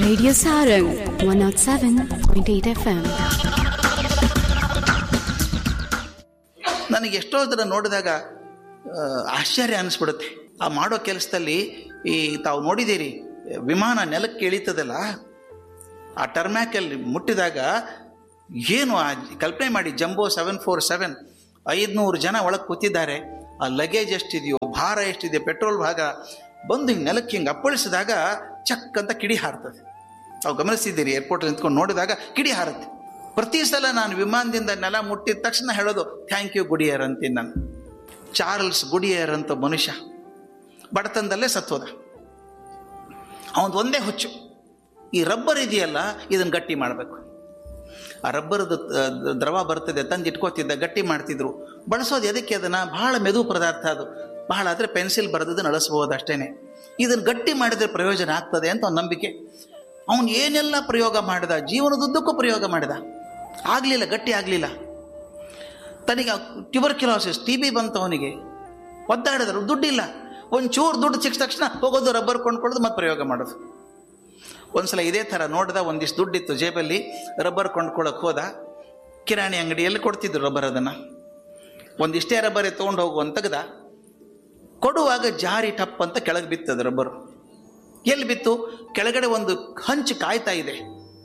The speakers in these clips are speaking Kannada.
Radio Sarang 107.8 FM. ನನಗೆ ಎಷ್ಟೋ ಜನ ನೋಡಿದಾಗ ಆ, ಆಶ್ಚರ್ಯ ಅನಿಸ್ಬಿಡುತ್ತೆ ಆ ಮಾಡೋ ಕೆಲಸದಲ್ಲಿ ಈ ತಾವು ನೋಡಿದ್ದೀರಿ ವಿಮಾನ ನೆಲಕ್ಕೆ ಇಳಿತದಲ್ಲ ಆ ಟರ್ಮ್ಯಾಕಲ್ಲಿ ಮುಟ್ಟಿದಾಗ ಏನು ಆ ಕಲ್ಪನೆ ಮಾಡಿ ಜಂಬೋ ಸೆವೆನ್ ಫೋರ್ ಸೆವೆನ್ ಐದುನೂರು ಜನ ಒಳಗೆ ಕೂತಿದ್ದಾರೆ ಆ ಲಗೇಜ್ ಎಷ್ಟಿದೆಯೋ ಭಾರ ಎಷ್ಟಿದೆಯೋ ಪೆಟ್ರೋಲ್ ಭಾಗ ಬಂದು ಹಿಂಗೆ ನೆಲಕ್ಕೆ ಹಿಂಗೆ ಅಪ್ಪಳಿಸಿದಾಗ ಚಕ್ ಅಂತ ಕಿಡಿ ಹಾರ್ತದೆ ತಾವು ಗಮನಿಸಿದ್ದೀರಿ ಏರ್ಪೋರ್ಟ್ ನಿಂತ್ಕೊಂಡು ನೋಡಿದಾಗ ಕಿಡಿ ಹಾರುತ್ತೆ ಪ್ರತಿ ಸಲ ನಾನು ವಿಮಾನದಿಂದ ನೆಲ ಮುಟ್ಟಿದ ತಕ್ಷಣ ಹೇಳೋದು ಥ್ಯಾಂಕ್ ಯು ಗುಡಿಯರ್ ಅಂತೀನಿ ನಾನು ಚಾರ್ಲ್ಸ್ ಗುಡಿಯರ್ ಅಂತ ಮನುಷ್ಯ ಬಡತನದಲ್ಲೇ ಸತ್ತೋದ ಅವನದು ಒಂದೇ ಹುಚ್ಚು ಈ ರಬ್ಬರ್ ಇದೆಯಲ್ಲ ಇದನ್ನು ಗಟ್ಟಿ ಮಾಡಬೇಕು ಆ ರಬ್ಬರ್ದು ದ್ರವ ಬರ್ತದೆ ತಂದು ಇಟ್ಕೋತಿದ್ದ ಗಟ್ಟಿ ಮಾಡ್ತಿದ್ರು ಬಳಸೋದು ಎದಕ್ಕೆ ಅದನ್ನು ಬಹಳ ಮೆದು ಪದಾರ್ಥ ಅದು ಬಹಳ ಆದರೆ ಪೆನ್ಸಿಲ್ ಬರೆದದನ್ನು ಅಳಿಸ್ಬೋದು ಅಷ್ಟೇನೆ ಇದನ್ನು ಗಟ್ಟಿ ಮಾಡಿದರೆ ಪ್ರಯೋಜನ ಆಗ್ತದೆ ಅಂತ ಒಂದು ನಂಬಿಕೆ ಅವನು ಏನೆಲ್ಲ ಪ್ರಯೋಗ ಮಾಡಿದ ಜೀವನದುದ್ದಕ್ಕೂ ಪ್ರಯೋಗ ಮಾಡಿದ ಆಗಲಿಲ್ಲ ಗಟ್ಟಿ ಆಗಲಿಲ್ಲ ತನಗೆ ಟ್ಯೂಬರ್ಕ್ಯುಲೋಸಿಸ್ ಟಿ ಬಿ ಬಂತು ಅವನಿಗೆ ಒದ್ದಾಡಿದ್ರು ದುಡ್ಡಿಲ್ಲ ಒಂಚೂರು ದುಡ್ಡು ಸಿಕ್ಕ ತಕ್ಷಣ ಹೋಗೋದು ರಬ್ಬರ್ ಕೊಂಡ್ಕೊಳ್ಳೋದು ಮತ್ತೆ ಪ್ರಯೋಗ ಮಾಡೋದು ಒಂದ್ಸಲ ಇದೇ ಥರ ನೋಡ್ದ ಒಂದಿಷ್ಟು ದುಡ್ಡಿತ್ತು ಜೇಬಲ್ಲಿ ರಬ್ಬರ್ ಕೊಂಡ್ಕೊಳ್ಳೋಕೆ ಹೋದ ಕಿರಾಣಿ ಅಂಗಡಿಯಲ್ಲಿ ಕೊಡ್ತಿದ್ರು ರಬ್ಬರ್ ಅದನ್ನು ಒಂದಿಷ್ಟೇ ರಬ್ಬರೇ ತೊಗೊಂಡು ಹೋಗು ಅಂತ ತೆಗ್ದ ಕೊಡುವಾಗ ಜಾರಿ ಟಪ್ ಅಂತ ಕೆಳಗೆ ಬಿತ್ತದು ರಬ್ಬರು ಎಲ್ಲಿ ಬಿತ್ತು ಕೆಳಗಡೆ ಒಂದು ಹಂಚು ಕಾಯ್ತಾ ಇದೆ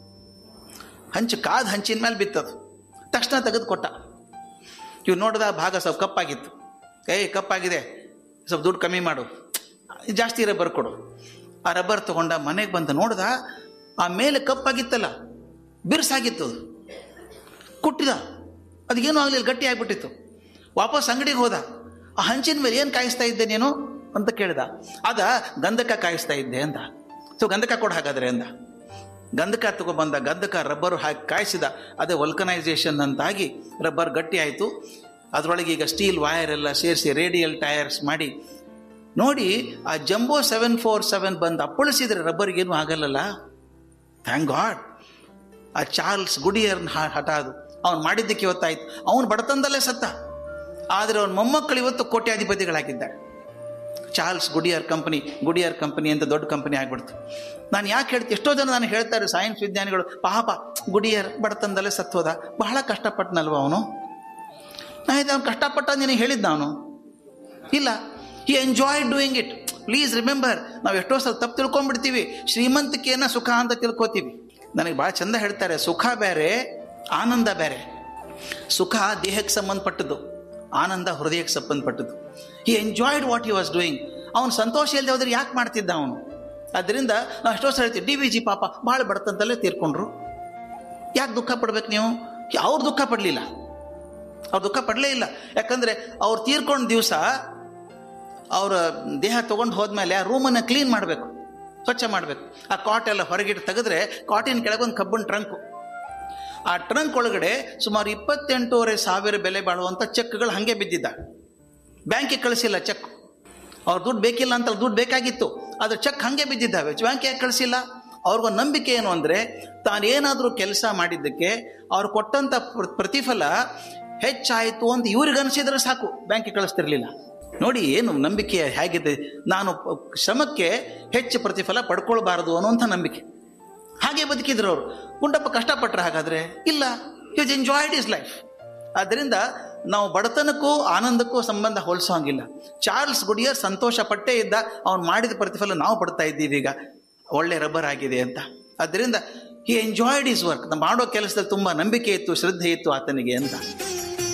ಹಂಚು ಕಾದ ಹಂಚಿನ ಮೇಲೆ ಬಿತ್ತದು ತಕ್ಷಣ ತೆಗೆದು ಕೊಟ್ಟ ಇವ್ ನೋಡಿದ ಭಾಗ ಸ್ವಲ್ಪ ಕಪ್ಪಾಗಿತ್ತು ಏಯ್ ಕಪ್ಪಾಗಿದೆ ಸ್ವಲ್ಪ ದುಡ್ಡು ಕಮ್ಮಿ ಮಾಡು ಜಾಸ್ತಿ ರಬ್ಬರ್ ಕೊಡು ಆ ರಬ್ಬರ್ ತಗೊಂಡ ಮನೆಗೆ ಬಂದು ನೋಡ್ದ ಆ ಮೇಲೆ ಕಪ್ಪಾಗಿತ್ತಲ್ಲ ಬಿರ್ಸಾಗಿತ್ತು ಅದು ಕುಟ್ಟಿದ ಅದಕ್ಕೇನು ಆಗಲಿಲ್ಲ ಗಟ್ಟಿ ಆಗ್ಬಿಟ್ಟಿತ್ತು ವಾಪಸ್ ಅಂಗಡಿಗೆ ಹೋದ ಆ ಹಂಚಿನ ಮೇಲೆ ಏನು ಕಾಯಿಸ್ತಾ ಇದ್ದೆ ನೀನು ಅಂತ ಕೇಳ್ದ ಅದ ಗಂಧಕ ಕಾಯಿಸ್ತಾ ಇದ್ದೆ ಅಂದ ಸೊ ಗಂಧಕ ಕೊಡು ಹಾಗಾದ್ರೆ ಅಂದ ಗಂಧಕ ತಗೊಬಂದ ಗಂಧಕ ರಬ್ಬರ್ ಹಾಕಿ ಕಾಯಿಸಿದ ಅದೇ ವಲ್ಕನೈಸೇಷನ್ ಅಂತಾಗಿ ರಬ್ಬರ್ ಗಟ್ಟಿ ಆಯಿತು ಅದರೊಳಗೆ ಈಗ ಸ್ಟೀಲ್ ವೈರ್ ಎಲ್ಲ ಸೇರಿಸಿ ರೇಡಿಯಲ್ ಟೈರ್ಸ್ ಮಾಡಿ ನೋಡಿ ಆ ಜಂಬೋ ಸೆವೆನ್ ಫೋರ್ ಸೆವೆನ್ ಬಂದು ಅಪ್ಪಳಿಸಿದ್ರೆ ರಬ್ಬರ್ಗೇನು ಆಗಲ್ಲಲ್ಲ ಥ್ಯಾಂಕ್ ಗಾಡ್ ಆ ಚಾರ್ಲ್ಸ್ ಗುಡಿಯರ್ನ ಹಠ ಅದು ಅವನು ಮಾಡಿದ್ದಕ್ಕೆ ಇವತ್ತಾಯ್ತು ಅವನು ಬಡತನದಲ್ಲೇ ಸತ್ತ ಆದರೆ ಅವನ ಮೊಮ್ಮಕ್ಕಳು ಇವತ್ತು ಕೋಟ್ಯಾಧಿಪತಿಗಳಾಗಿದ್ದಾರೆ Charles Goodyear company Goodyear company ಅಂತ ದೊಡ್ಡ ಕಂಪನಿ ಆಗ್ಬಿಡ್ತು ನಾನು ಯಾಕೆ ಹೇಳ್ತೀನಿ ಎಷ್ಟೋ ಜನ ನಾನು ಹೇಳ್ತಾರೆ ಸೈನ್ಸ್ ವಿಜ್ಞಾನಿಗಳು ಪಾಪ ಗುಡಿಯರ್ ಬಡತನದಲ್ಲೇ ಸತ್ತೋದ ಬಹಳ ಕಷ್ಟಪಟ್ಟನಲ್ವ ಅವನು ನಾ ಇದು ಅವ್ನು ಕಷ್ಟಪಟ್ಟ ನಿನಗೆ ಹೇಳಿದ್ದ ಅವನು ಇಲ್ಲ ಈ enjoy doing it please remember ನಾವು ಎಷ್ಟೋ ಸಲ ತಪ್ಪು ತಿಳ್ಕೊಂಡ್ಬಿಡ್ತೀವಿ ಶ್ರೀಮಂತಿಕೆಯನ್ನ ಸುಖ ಅಂತ ತಿಳ್ಕೊತೀವಿ ನನಗೆ ಭಾಳ ಚಂದ ಹೇಳ್ತಾರೆ ಸುಖ ಬೇರೆ ಆನಂದ ಬೇರೆ ಸುಖ ದೇಹಕ್ಕೆ ಸಂಬಂಧಪಟ್ಟದ್ದು ಆನಂದ ಹೃದಯಕ್ಕೆ ಸಂಬಂಧಪಟ್ಟದ್ದು ಈ enjoyed what you was doing ಅವನು ಸಂತೋಷ ಇಲ್ಲದೆ ಹೋದ್ರೆ ಯಾಕೆ ಮಾಡ್ತಿದ್ದ ಅವನು ಅದರಿಂದ ನಾವು ಎಷ್ಟೋ ಸಲ ಹೇಳ್ತೀವಿ ಡಿ ವಿ ಜಿ ಪಾಪ ಭಾಳ ಬಡತನದಲ್ಲೇ ತೀರ್ಕೊಂಡ್ರು ಯಾಕೆ ದುಃಖ ಪಡ್ಬೇಕು ನೀವು ಅವ್ರು ದುಃಖ ಪಡಲಿಲ್ಲ ಅವ್ರು ದುಃಖ ಪಡಲೇ ಇಲ್ಲ ಯಾಕಂದರೆ ಅವ್ರು ತೀರ್ಕೊಂಡ ದಿವಸ ಅವರ ದೇಹ ತೊಗೊಂಡು ಹೋದ್ಮೇಲೆ ಆ ರೂಮನ್ನು ಕ್ಲೀನ್ ಮಾಡಬೇಕು ಸ್ವಚ್ಛ ಮಾಡಬೇಕು ಆ ಕಾಟ್ ಎಲ್ಲ ಹೊರಗಿಟ್ಟು ತೆಗೆದ್ರೆ ಕಾಟಿನ ಕೆಳಗೆ ಒಂದು ಕಬ್ಬಿಣ ಟ್ರಂಕು ಆ ಟ್ರಂಕ್ ಒಳಗಡೆ ಸುಮಾರು ಇಪ್ಪತ್ತೆಂಟೂವರೆ ಸಾವಿರ ಬೆಲೆ ಬಾಳುವಂಥ ಚೆಕ್ಗಳು ಹಾಗೆ ಬಿದ್ದಿದ್ದ ಬ್ಯಾಂಕಿಗೆ ಕಳಿಸಿಲ್ಲ ಚೆಕ್ ಅವ್ರ ದುಡ್ಡು ಬೇಕಿಲ್ಲ ಅಂತ ದುಡ್ಡು ಬೇಕಾಗಿತ್ತು ಆದರೆ ಚೆಕ್ ಹಾಗೆ ಬಿದ್ದಿದ್ದಾವೆ ಬ್ಯಾಂಕ್ ಯಾಕೆ ಕಳಿಸಿಲ್ಲ ಅವ್ರಿಗೊಂದು ನಂಬಿಕೆ ಏನು ಅಂದರೆ ತಾನೇನಾದರೂ ಕೆಲಸ ಮಾಡಿದ್ದಕ್ಕೆ ಅವ್ರು ಕೊಟ್ಟಂಥ ಪ್ರ- ಪ್ರತಿಫಲ ಹೆಚ್ಚಾಯಿತು ಅಂತ ಇವ್ರಿಗೆ ಅನಿಸಿದ್ರೆ ಸಾಕು ಬ್ಯಾಂಕಿಗೆ ಕಳಿಸ್ತಿರ್ಲಿಲ್ಲ ನೋಡಿ ಏನು ನಂಬಿಕೆ ಹೇಗಿದೆ ನಾನು ಪ- ಶ್ರಮಕ್ಕೆ ಹೆಚ್ಚು ಪ್ರತಿಫಲ ಪಡ್ಕೊಳ್ಬಾರದು ಅನ್ನುವಂಥ ನಂಬಿಕೆ ಹಾಗೆ ಬದುಕಿದ್ರು ಅವರು ಗುಂಡಪ್ಪ ಕಷ್ಟಪಟ್ಟರೆ ಹಾಗಾದ್ರೆ ಇಲ್ಲ ಇಸ್ ಎಂಜಾಯ್ಡ್ ಇಸ್ ಲೈಫ್ ಆದ್ದರಿಂದ ನಾವು ಬಡತನಕ್ಕೂ ಆನಂದಕ್ಕೂ ಸಂಬಂಧ ಹೋಲಿಸೋಂಗಿಲ್ಲ ಚಾರ್ಲ್ಸ್ ಗುಡಿಯರ್ ಸಂತೋಷ ಪಟ್ಟೇ ಇದ್ದ ಅವ್ನು ಮಾಡಿದ ಪ್ರತಿಫಲ ನಾವು ಪಡ್ತಾ ಇದ್ದೀವಿ ಈಗ ಒಳ್ಳೆ ರಬ್ಬರ್ ಆಗಿದೆ ಅಂತ ಆದ್ದರಿಂದ ಈ ಎಂಜಾಯ್ಡ್ ಇಸ್ ವರ್ಕ್ ನಾವು ಮಾಡೋ ಕೆಲಸದಲ್ಲಿ ತುಂಬ ನಂಬಿಕೆ ಇತ್ತು ಶ್ರದ್ಧೆ ಇತ್ತು ಆತನಿಗೆ ಅಂತ